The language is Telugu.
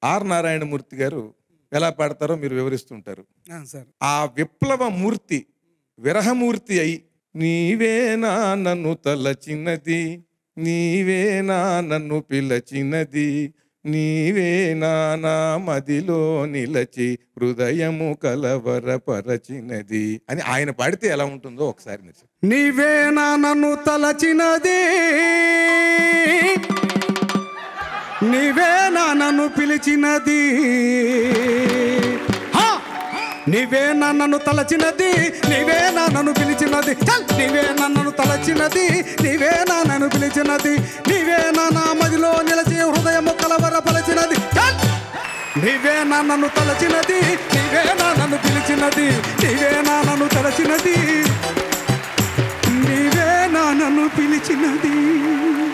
ఆర్ నారాయణమూర్తి గారు ఎలా పాడతారో మీరు వివరిస్తుంటారు ఆ, సార్ ఆ విప్లవ మూర్తి విరహమూర్తి అయి నీవేనా నన్ను తలచినది నీవేనా నన్ను పిలచినది నీవేనా నా మదిలో నిలచి హృదయము కలవరపరచినది అని ఆయన పాడితే ఎలా ఉంటుందో ఒకసారి మీరు చెప్పండి. నీవేనా నన్ను తలచినది నీవేనా నన్ను పిలిచినది హా! నీవేనా నన్ను తలచినది నీవేనా నన్ను పిలిచినది చల్! నీవేనా నన్ను తలచినది నీవేనా నన్ను పిలిచినది నీవేనా నా మదిలో నిలచి హృదయము కలవరపలచినది చల్! నీవేనా నన్ను తలచినది నీవేనా నన్ను పిలిచినది నీవేనా నన్ను తలచినది నీవేనా నన్ను పిలిచినది